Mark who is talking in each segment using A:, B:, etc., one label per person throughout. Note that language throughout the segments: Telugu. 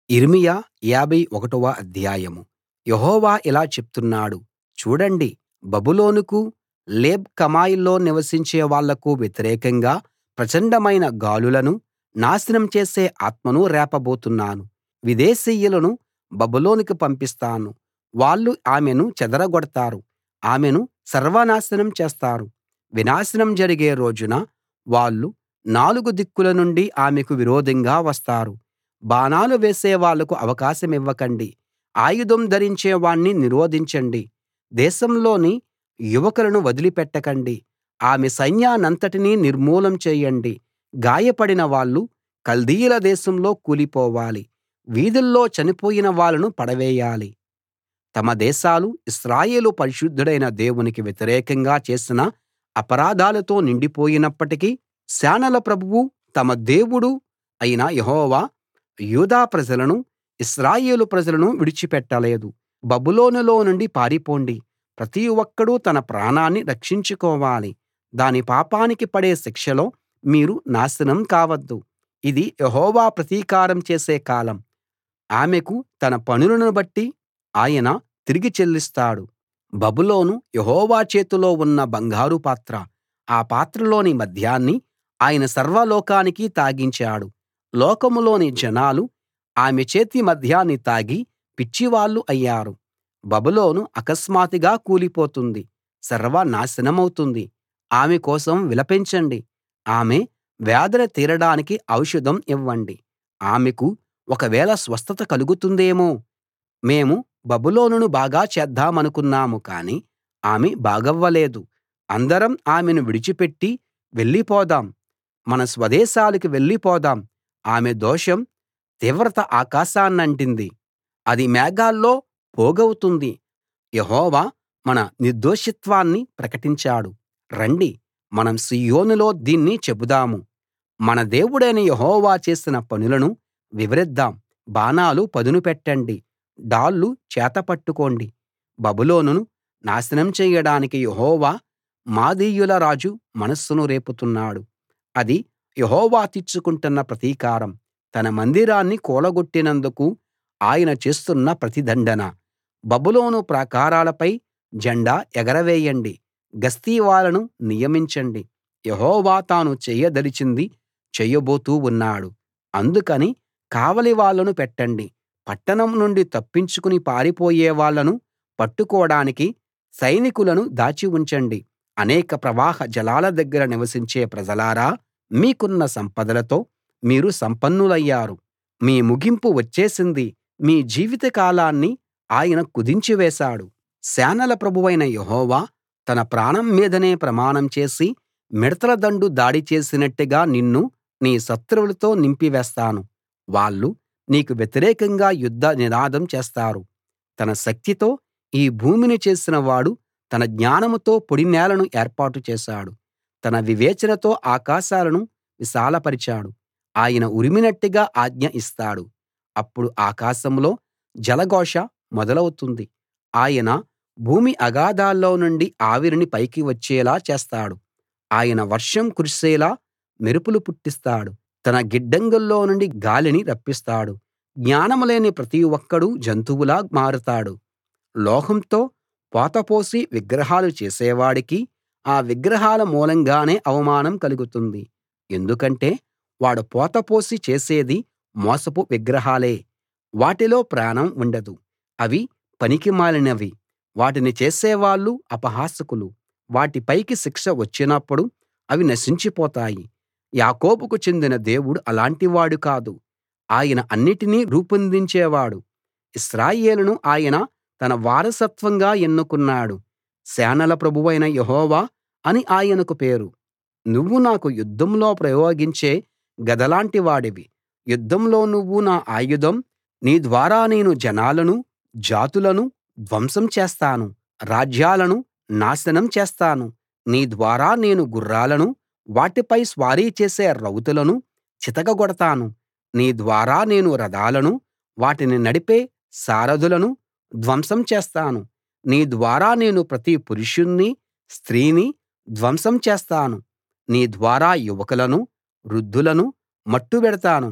A: యిర్మీయా 51 వ అధ్యాయం యెహోవా ఇలా చెప్తున్నాడు చూడండి బబులోనుకు లేబ్ కమాయిలో నివసించే వాళ్లకు వ్యతిరేకంగా ప్రచండమైన గాలులను నాశనం చేసే ఆత్మను రేపబోతున్నాను విదేశీయులను బబులోనుకు పంపిస్తాను వాళ్ళు ఆమెను చెదరగొడతారు ఆమెను సర్వనాశనం చేస్తారు వినాశనం జరిగే రోజున వాళ్ళు నాలుగు దిక్కుల నుండి ఆమెకు విరోధంగా వస్తారు బాణాలు వేసే వాళ్లకు అవకాశమివ్వకండి ఆయుధం ధరించే వాణ్ణి నిరోధించండి దేశంలోని యువకులను వదిలిపెట్టకండి ఆమె సైన్యాన్నంతటినీ నిర్మూలం చేయండి గాయపడిన వాళ్ళు కల్దీయుల దేశంలో కూలిపోవాలి వీధుల్లో చనిపోయిన వాళ్ళను పడవేయాలి తమ దేశాలు ఇశ్రాయేలు పరిశుద్ధుడైన దేవునికి వ్యతిరేకంగా చేసిన అపరాధాలతో నిండిపోయినప్పటికీ సేనల ప్రభువు తమ దేవుడు అయిన యెహోవా యూదా ప్రజలను ఇశ్రాయేలు ప్రజలను విడిచిపెట్టలేదు బబులోనులో నుండి పారిపోండి ప్రతి ఒక్కడూ తన ప్రాణాన్ని రక్షించుకోవాలి దాని పాపానికి పడే శిక్షలో మీరు నాశనం కావద్దు ఇది యెహోవా ప్రతీకారం చేసే కాలం ఆమెకు తన పనులను బట్టి ఆయన తిరిగి చెల్లిస్తాడు బబులోను యెహోవా చేతిలో ఉన్న బంగారు పాత్ర ఆ పాత్రలోని మద్యాన్ని ఆయన సర్వలోకానికి తాగించాడు లోకంలోని జనాలు ఆమె చేతి మద్యాన్ని తాగి పిచ్చివాళ్ళు అయ్యారు బబులోను అకస్మాత్తుగా కూలిపోతుంది సర్వనాశనమవుతుంది ఆమె కోసం విలపించండి ఆమె వేదన తీరడానికి ఔషధం ఇవ్వండి ఆమెకు ఒకవేళ స్వస్థత కలుగుతుందేమో మేము బబులోనును బాగా చేద్దామనుకున్నాము కానీ ఆమె బాగవ్వలేదు అందరం ఆమెను విడిచిపెట్టి వెళ్ళిపోదాం మన స్వదేశాలకు వెళ్ళిపోదాం ఆమె దోషం తీవ్రత ఆకాశాన్నంటింది అది మేఘాల్లో పోగవుతుంది యెహోవా మన నిర్దోషిత్వాన్ని ప్రకటించాడు రండి మనం సీయోనులో దీన్ని చెబుదాము మన దేవుడైన యెహోవా చేసిన పనులను వివరిద్దాం బాణాలు పదును పెట్టండి డాళ్ళు చేతపట్టుకోండి బబులోనును నాశనం చెయ్యడానికి యెహోవా మాదీయుల రాజు మనస్సును రేపుతున్నాడు అది యెహోవా తీర్చుకుంటున్న ప్రతీకారం తన మందిరాన్ని కూలగొట్టినందుకు ఆయన చేస్తున్న ప్రతిదండన బబులోను ప్రాకారాలపై జెండా ఎగరవేయండి గస్తీ వాళ్ళను నియమించండి యెహోవా తాను చేయదలిచింది చేయబోతూ ఉన్నాడు అందుకని కావలి వాళ్ళను పెట్టండి పట్టణం నుండి తప్పించుకుని పారిపోయే వాళ్ళను పట్టుకోడానికి సైనికులను దాచి ఉంచండి అనేక ప్రవాహ జలాల దగ్గర నివసించే ప్రజలారా మీకున్న సంపదలతో మీరు సంపన్నులయ్యారు మీ ముగింపు వచ్చేసింది మీ జీవిత కాలాన్ని ఆయన కుదించి వేశాడు సేనల ప్రభువైన యెహోవా తన ప్రాణం మీదనే ప్రమాణం చేసి మిడతల దండు దాడి చేసినట్టుగా నిన్ను నీ శత్రువులతో నింపివేస్తాను వాళ్ళు నీకు వ్యతిరేకంగా యుద్ధ నినాదం చేస్తారు తన శక్తితో ఈ భూమిని చేసిన వాడు తన జ్ఞానంతో పొడినేలను ఏర్పాటు చేశాడు తన వివేచనతో ఆకాశాలను విశాలపరిచాడు ఆయన ఉరిమినట్టుగా ఆజ్ఞ ఇస్తాడు అప్పుడు ఆకాశంలో జలఘోష మొదలవుతుంది ఆయన భూమి అగాధాల్లో నుండి ఆవిరిని పైకి వచ్చేలా చేస్తాడు ఆయన వర్షం కురిసేలా మెరుపులు పుట్టిస్తాడు తన గిడ్డంగుల్లో నుండి గాలిని రప్పిస్తాడు జ్ఞానం లేని ప్రతి ఒక్కడూ జంతువులా మారతాడు లోహంతో పోతపోసి విగ్రహాలు చేసేవాడికి ఆ విగ్రహాల మూలంగానే అవమానం కలుగుతుంది ఎందుకంటే వాడు పోతపోసి చేసేది మోసపు విగ్రహాలే వాటిలో ప్రాణం ఉండదు అవి పనికిమాలినవి వాటిని చేసేవాళ్ళు అపహాసకులు వాటి పైకి శిక్ష వచ్చినప్పుడు అవి నశించిపోతాయి యాకోబుకు చెందిన దేవుడు అలాంటివాడు కాదు ఆయన అన్నిటినీ రూపొందించేవాడు ఇశ్రాయేలును ఆయన తన వారసత్వంగా ఎన్నుకున్నాడు సేనల ప్రభువైన యెహోవా అని ఆయనకు పేరు నువ్వు నాకు యుద్ధంలో ప్రయోగించే గదలాంటి వాడివి యుద్ధంలో నువ్వు నా ఆయుధం నీ ద్వారా నేను జనాలను జాతులను ధ్వంసం చేస్తాను రాజ్యాలను నాశనం చేస్తాను నీ ద్వారా నేను గుర్రాలను వాటిపై స్వారీ చేసే రౌతులను చితకగొడతాను నీ ద్వారా నేను రథాలను వాటిని నడిపే సారథులను ధ్వంసం చేస్తాను నీ ద్వారా నేను ప్రతి పురుషుణ్ణి స్త్రీని ధ్వంసం చేస్తాను నీ ద్వారా యువకులను వృద్ధులను మట్టుబెడతాను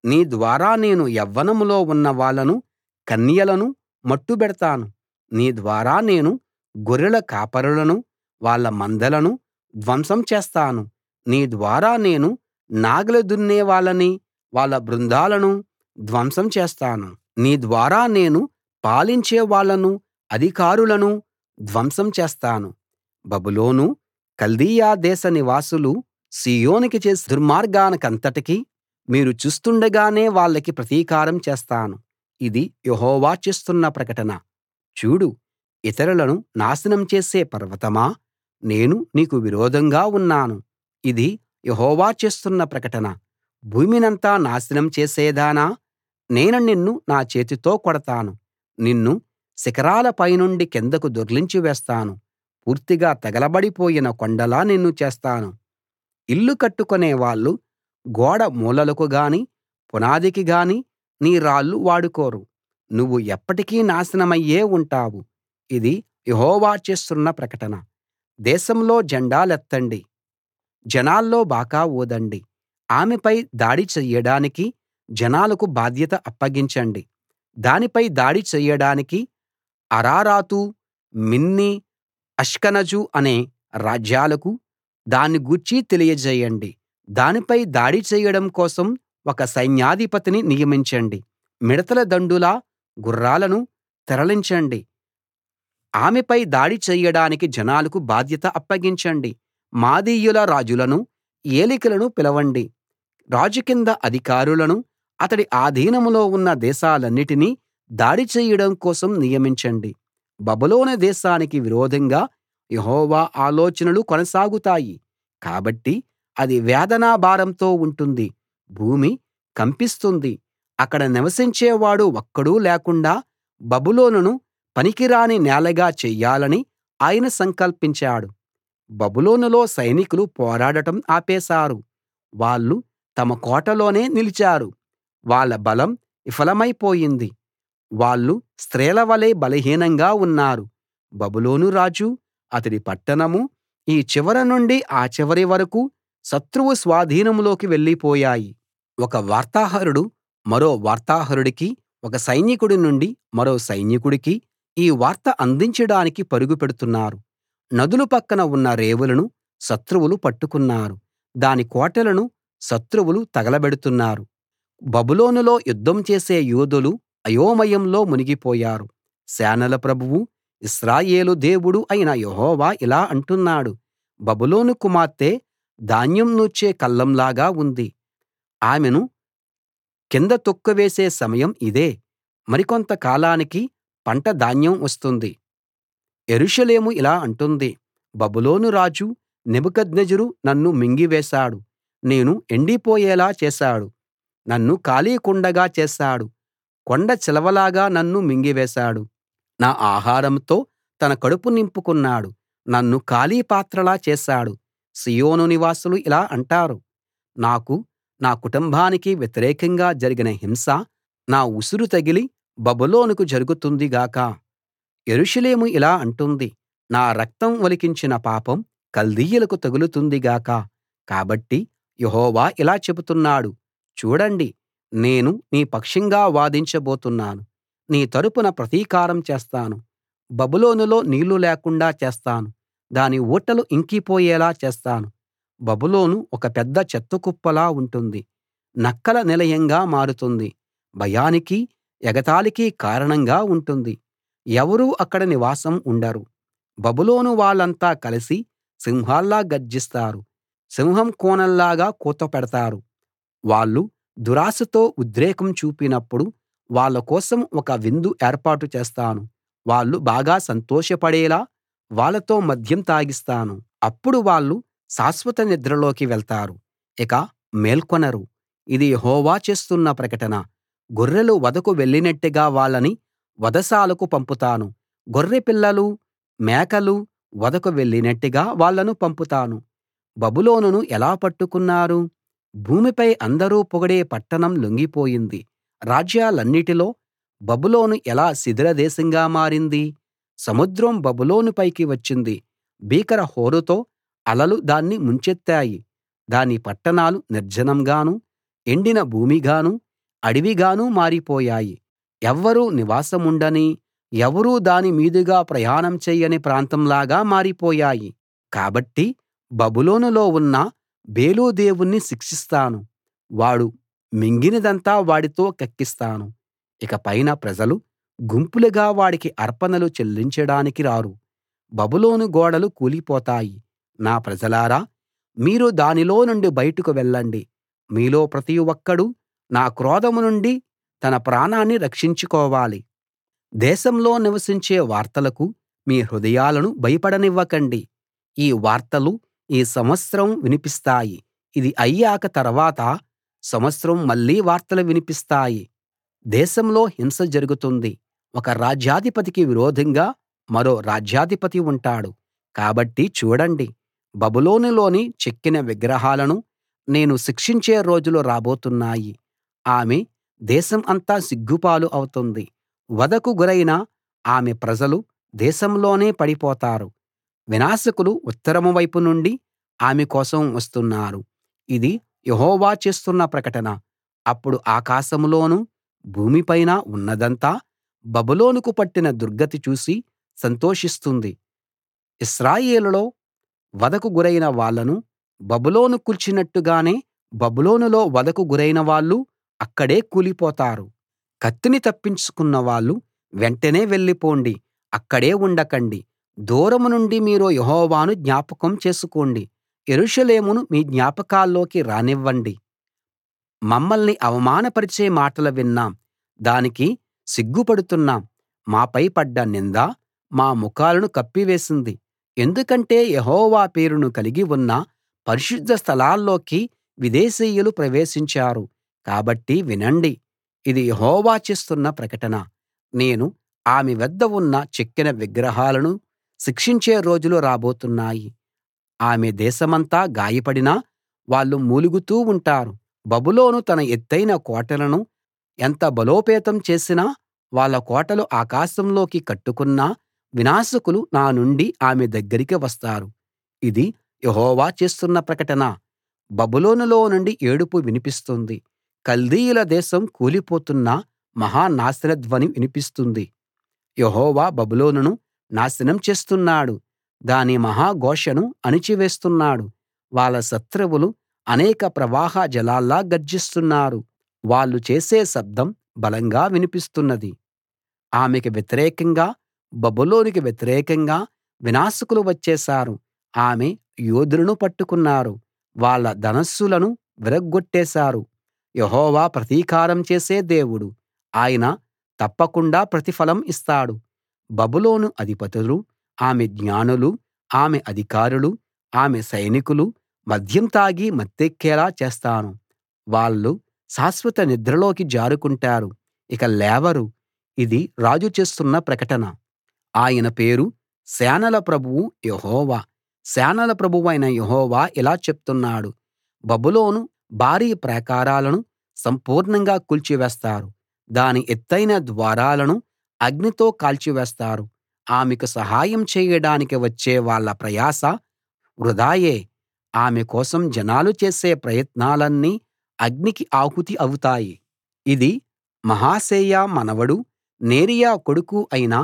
A: నీ ద్వారా నేను యవ్వనంలో ఉన్న వాళ్ళను కన్యలను మట్టుబెడతాను నీ ద్వారా నేను గొర్రెల కాపరులను వాళ్ళ మందలను ధ్వంసం చేస్తాను నీ ద్వారా నేను నాగలి దున్నే వాళ్ళని వాళ్ళ బృందాలను ధ్వంసం చేస్తాను నీ ద్వారా నేను పాలించే వాళ్ళను అధికారులను ధ్వంసం చేస్తాను బబులోను కల్దీయ దేశ నివాసులు సీయోనుకి చేసే దుర్మార్గానికంతటికీ మీరు చూస్తుండగానే వాళ్ళకి ప్రతీకారం చేస్తాను ఇది యెహోవా చేస్తున్న ప్రకటన చూడు ఇతరులను నాశనం చేసే పర్వతమా నేను నీకు విరోధంగా ఉన్నాను ఇది యెహోవా చేస్తున్న ప్రకటన భూమినంతా నాశనం చేసేదానా నేను నిన్ను నా చేతితో కొడతాను నిన్ను శిఖరాల పైనుండి కిందకు దొర్లించి వేస్తాను పూర్తిగా తగలబడిపోయిన కొండలా నిన్ను చేస్తాను ఇల్లు కట్టుకునే వాళ్ళు గోడ మూలలకు గాని పునాదికి గాని నీ రాళ్లు వాడుకోరు నువ్వు ఎప్పటికీ నాశనమయ్యే ఉంటావు ఇది యెహోవా చేస్తున్న ప్రకటన దేశంలో జెండాలెత్తండి జనాల్లో బాకా ఊదండి ఆమెపై దాడి చెయ్యడానికి జనాలకు బాధ్యత అప్పగించండి దానిపై దాడి చెయ్యడానికి అరారాతు మిన్నీ అష్కనజు అనే రాజ్యాలకు దాన్ని గూర్చి తెలియజేయండి దానిపై దాడి చేయడం కోసం ఒక సైన్యాధిపతిని నియమించండి మిడతల దండులా గుర్రాలను తరలించండి ఆమెపై దాడి చెయ్యడానికి జనాలకు బాధ్యత అప్పగించండి మాదీయుల రాజులను ఏలికలను పిలవండి రాజు కింద అధికారులను అతడి ఆధీనంలో ఉన్న దేశాలన్నిటినీ దాడి చెయ్యడం కోసం నియమించండి బబులోను దేశానికి విరోధంగా యెహోవా ఆలోచనలు కొనసాగుతాయి కాబట్టి అది వేదనా భారంతో ఉంటుంది భూమి కంపిస్తుంది అక్కడ నివసించేవాడు ఒక్కడూ లేకుండా బబులోనును పనికిరాని నేలగా చెయ్యాలని ఆయన సంకల్పించాడు బబులోనులో సైనికులు పోరాడటం ఆపేశారు వాళ్ళు తమ కోటలోనే నిలిచారు వాళ్ళ బలం విఫలమైపోయింది వాళ్ళు స్త్రీలవలె బలహీనంగా ఉన్నారు బబులోను రాజు అతడి పట్టణం ఈ చివర నుండి ఆ చివరి వరకూ శత్రువు స్వాధీనంలోకి వెళ్ళిపోయాయి ఒక వార్తాహరుడు మరో వార్తాహరుడికి ఒక సైనికుడి నుండి మరో సైనికుడికి ఈ వార్త అందించడానికి పరుగు పెడుతున్నారు నదుల పక్కన ఉన్న రేవులను శత్రువులు పట్టుకున్నారు దాని కోటలను శత్రువులు తగలబెడుతున్నారు బబులోనులో యుద్ధం చేసే యోధులు అయోమయంలో మునిగిపోయారు సేనల ప్రభువు ఇశ్రాయేలు దేవుడు అయిన యెహోవా ఇలా అంటున్నాడు బబులోను కుమార్తె ధాన్యం నూర్చే కళ్లంలాగా ఉంది ఆమెను కింద తొక్కివేసే సమయం ఇదే మరికొంత కాలానికి పంట ధాన్యం వస్తుంది యెరూషలేము ఇలా అంటుంది బబులోను రాజు నెబుకద్నెజరు నన్ను మింగివేశాడు నేను ఎండిపోయేలా చేశాడు నన్ను ఖాళీ కుండగా చేశాడు కొండ చిలవలాగా నన్ను మింగివేశాడు నా ఆహారంతో తన కడుపు నింపుకున్నాడు నన్ను ఖాళీ పాత్రలా చేశాడు సీయోను నివాసులు ఇలా అంటారు నాకు నా కుటుంబానికి వ్యతిరేకంగా జరిగిన హింస నా ఉసురు తగిలి బబులోనుకు జరుగుతుంది గాక యెరూషలేము ఇలా అంటుంది నా రక్తం ఒలికించిన పాపం కల్దీయులకు తగులుతుంది గాక కాబట్టి యెహోవా ఇలా చెబుతున్నాడు చూడండి నేను నీ పక్షంగా వాదించబోతున్నాను నీ తరపున ప్రతీకారం చేస్తాను బబులోనులో నీళ్లు లేకుండా చేస్తాను దాని ఊటలు ఇంకిపోయేలా చేస్తాను బబులోను ఒక పెద్ద చెత్తకుప్పలా ఉంటుంది నక్కల నిలయంగా మారుతుంది భయానికి ఎగతాళికి కారణంగా ఉంటుంది ఎవరూ అక్కడ నివాసం ఉండరు బబులోను వాళ్ళంతా కలిసి సింహాల్లా గర్జిస్తారు సింహం కూనల్లాగా కూత పెడతారు వాళ్ళు దురాశతో ఉద్రేకం చూపినప్పుడు వాళ్ళ కోసం ఒక విందు ఏర్పాటు చేస్తాను వాళ్ళు బాగా సంతోషపడేలా వాళ్ళతో మద్యం తాగిస్తాను అప్పుడు వాళ్ళు శాశ్వత నిద్రలోకి వెళ్తారు ఇక మేల్కొనరు ఇది యెహోవా చేస్తున్న ప్రకటన గొర్రెలు వధకు వెళ్ళినట్టుగా వాళ్ళని వధశాలకు పంపుతాను గొర్రె పిల్లలు మేకలు వధకు వెళ్ళినట్టుగా వాళ్ళను పంపుతాను బబులోనును ఎలా పట్టుకున్నారు భూమిపై అందరూ పొగిడే పట్టణం లొంగిపోయింది రాజ్యాలన్నిటిలో బబులోను ఎలా శిథిల దేశంగా మారింది సముద్రం బబులోను పైకి వచ్చింది భీకర హోరుతో అలలు దాన్ని ముంచెత్తాయి దాని పట్టణాలు నిర్జనంగానూ ఎండిన భూమిగానూ అడవిగాను మారిపోయాయి ఎవ్వరూ నివాసముండని ఎవరూ దాని మీదుగా ప్రయాణం చెయ్యని ప్రాంతంలాగా మారిపోయాయి కాబట్టి బబులోనులో ఉన్న బేలు దేవుణ్ణి శిక్షిస్తాను వాడు మింగినదంతా వాడితో కక్కిస్తాను ఇకపైన ప్రజలు గుంపులుగా వాడికి అర్పణలు చెల్లించడానికి రారు బబులోను గోడలు కూలిపోతాయి నా ప్రజలారా మీరు దానిలో నుండి బయటకు వెళ్ళండి మీలో ప్రతి ఒక్కడూ నా క్రోధం నుండి తన ప్రాణాన్ని రక్షించుకోవాలి దేశంలో నివసించే వార్తలకు మీ హృదయాలను భయపడనివ్వకండి ఈ వార్తలు ఈ సంవత్సరం వినిపిస్తాయి ఇది అయ్యాక తర్వాత సంవత్సరం మళ్ళీ వార్తలు వినిపిస్తాయి దేశంలో హింస జరుగుతుంది ఒక రాజ్యాధిపతికి విరోధంగా మరో రాజ్యాధిపతి ఉంటాడు కాబట్టి చూడండి బబులోనులోని చెక్కిన విగ్రహాలను నేను శిక్షించే రోజులు రాబోతున్నాయి ఆమె దేశం అంతా సిగ్గుపాలు అవుతుంది వధకు గురైన ఆమె ప్రజలు దేశంలోనే పడిపోతారు వినాశకులు ఉత్తరం వైపు నుండి ఆమె కోసం వస్తున్నారు ఇది యెహోవా చేస్తున్న ప్రకటన అప్పుడు ఆకాశంలోనూ భూమిపైన ఉన్నదంతా బబులోనుకు పట్టిన దుర్గతి చూసి సంతోషిస్తుంది ఇశ్రాయేలులో వధకు గురైన వాళ్ళను బబులోను కూల్చినట్టుగానే బబులోనులో వధకు గురైన వాళ్ళు అక్కడే కూలిపోతారు కత్తిని తప్పించుకున్న వాళ్ళు వెంటనే వెళ్ళిపోండి అక్కడే ఉండకండి దూరం నుండి మీరు యెహోవాను జ్ఞాపకం చేసుకోండి యెరూషలేమును మీ జ్ఞాపకాల్లోకి రానివ్వండి మమ్మల్ని అవమానపరిచే మాటలు విన్నాం దానికి సిగ్గుపడుతున్నాం మాపై పడ్డ నింద మా ముఖాలను కప్పివేసింది ఎందుకంటే యెహోవా పేరును కలిగి ఉన్న పరిశుద్ధ స్థలాల్లోకి విదేశీయులు ప్రవేశించారు కాబట్టి వినండి ఇది యెహోవా చేస్తున్న ప్రకటన నేను ఆమె వద్ద ఉన్న చెక్కిన విగ్రహాలను శిక్షించే రోజులు రాబోతున్నాయి ఆమె దేశమంతా గాయపడినా వాళ్ళు మూలుగుతూ ఉంటారు బబులోను తన ఎత్తయిన కోటలను ఎంత బలోపేతం చేసినా వాళ్ళ కోటలు ఆకాశంలోకి కట్టుకున్నా వినాశకులు నా నుండి ఆమె దగ్గరికి వస్తారు ఇది యెహోవా చేస్తున్న ప్రకటన బబులోనులో నుండి ఏడుపు వినిపిస్తుంది కల్దీయుల దేశం కూలిపోతున్న మహా నాశన ధ్వని వినిపిస్తుంది యెహోవా బబులోనును నాశనం చేస్తున్నాడు దాని మహా ఘోషను అణిచివేస్తున్నాడు వాళ్ళ శత్రువులు అనేక ప్రవాహ జలాల్లా గర్జిస్తున్నారు వాళ్ళు చేసే శబ్దం బలంగా వినిపిస్తున్నది ఆమెకు వ్యతిరేకంగా బబులోనుకి వ్యతిరేకంగా వినాశకులు వచ్చేశారు ఆమె యోధులను పట్టుకున్నారు వాళ్ళ ధనస్సులను విరగ్గొట్టేశారు యెహోవా ప్రతీకారం చేసే దేవుడు ఆయన తప్పకుండా ప్రతిఫలం ఇస్తాడు బబులోను అధిపతులు ఆమె జ్ఞానులు ఆమె అధికారులు ఆమె సైనికులు మద్యం తాగి మత్తెక్కేలా చేస్తాను వాళ్ళు శాశ్వత నిద్రలోకి జారుకుంటారు ఇక లేవరు ఇది రాజు చేస్తున్న ప్రకటన ఆయన పేరు సేనల ప్రభువు యెహోవా సేనల ప్రభువైన యెహోవా ఇలా చెప్తున్నాడు బబులోను భారీ ప్రాకారాలను సంపూర్ణంగా కూల్చివేస్తారు దాని ఎత్తయిన ద్వారాలను అగ్నితో కాల్చివేస్తారు ఆమెకు సహాయం చేయడానికి వచ్చే వాళ్ళ ప్రయాస వృథాయే ఆమె కోసం జనాలు చేసే ప్రయత్నాలన్నీ అగ్నికి ఆహుతి అవుతాయి ఇది మహసేయా మనవడు నేరియా కొడుకు అయిన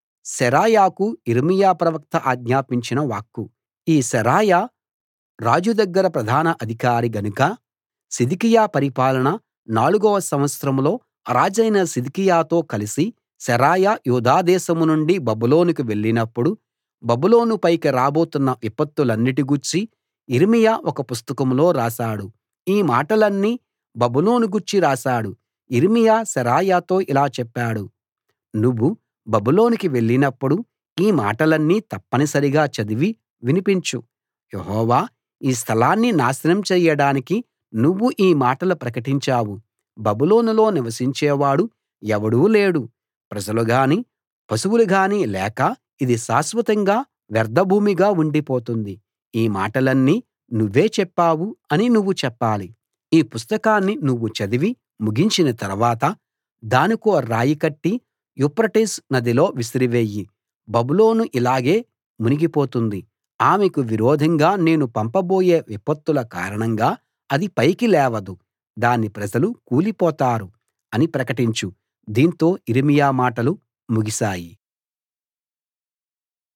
A: శెరాయాకు యిర్మీయా ప్రవక్త ఆజ్ఞాపించిన వాక్కు ఈ శెరాయా రాజు దగ్గర ప్రధాన అధికారి గనుక సిద్కియా పరిపాలన నాలుగవ సంవత్సరంలో రాజైన సిద్కియాతో కలిసి శెరాయా యూదా దేశం నుండి బబులోనుకు వెళ్ళినప్పుడు బబులోను పైకి రాబోతున్న విపత్తులన్నిటి గూర్చి యిర్మీయా ఒక పుస్తకంలో రాశాడు ఈ మాటలన్నీ బబులోను గూర్చి రాశాడు యిర్మీయా శెరాయాతో ఇలా చెప్పాడు నువ్వు బబులోనుకి వెళ్ళినప్పుడు ఈ మాటలన్నీ తప్పనిసరిగా చదివి వినిపించు యెహోవా ఈ స్థలాన్ని నాశనం చెయ్యడానికి నువ్వు ఈ మాటలు ప్రకటించావు బబులోనులో నివసించేవాడు ఎవడూ లేడు ప్రజలు గాని పశువులు గాని లేక ఇది శాశ్వతంగా వ్యర్థభూమిగా ఉండిపోతుంది ఈ మాటలన్నీ నువ్వే చెప్పావు అని నువ్వు చెప్పాలి ఈ పుస్తకాన్ని నువ్వు చదివి ముగించిన తర్వాత దానికో రాయి కట్టి యూఫ్రటీసు నదిలో విసిరివెయ్యి బబులోను ఇలాగే మునిగిపోతుంది ఆమెకు విరోధంగా నేను పంపబోయే విపత్తుల కారణంగా అది పైకి లేవదు దాని ప్రజలు కూలిపోతారు అని ప్రకటించు దీంతో యిర్మీయా మాటలు ముగిశాయి